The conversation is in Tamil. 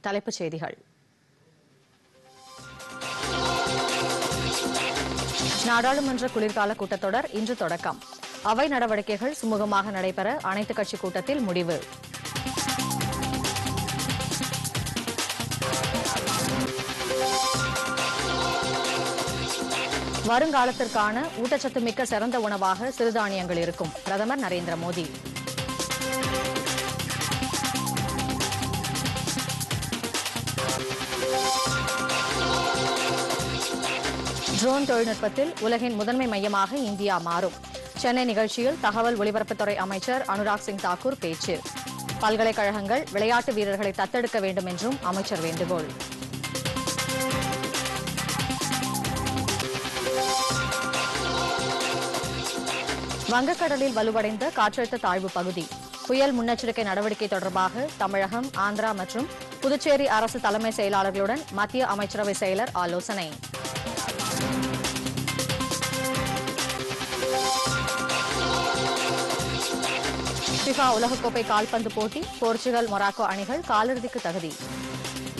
தலைப்புச் செய்திகள் நாடாளுமன்ற குளிர்கால கூட்டத்தொடர் இன்று தொடக்கம் அவை நடவடிக்கைகள் சுமூகமாக நடைபெற அனைத்துக் கட்சி கூட்டத்தில் முடிவு வருங்காலத்திற்கான ஊட்டச்சத்து மிக்க சிறந்த உணவாக சிறுதானியங்கள் இருக்கும் பிரதமர் நரேந்திர மோடி ட்ரோன் தொழில்நுட்பத்தில் உலகின் முதன்மை மையமாக இந்தியா மாறும் சென்னை நிகழ்ச்சியில் தகவல் ஒலிபரப்புத்துறை அமைச்சர் அனுராக் சிங் தாக்கூர் பேச்சு பல்கலைக்கழகங்கள் விளையாட்டு வீரர்களை தத்தெடுக்க வேண்டும் என்றும் அமைச்சர் வேண்டுகோள் வங்கக்கடலில் வலுவடைந்த காற்றழுத்த தாழ்வு பகுதி புயல் முன்னெச்சரிக்கை நடவடிக்கை தொடர்பாக தமிழகம் ஆந்திரா மற்றும் புதுச்சேரி அரசு தலைமை செயலாளர்களுடன் மத்திய அமைச்சரவை செயலர் ஆலோசனை ஃபிஃபா உலகக்கோப்பை கால்பந்து போட்டி போர்ச்சுகல் மொராக்கோ அணிகள் காலிறுதிக்கு தகுதி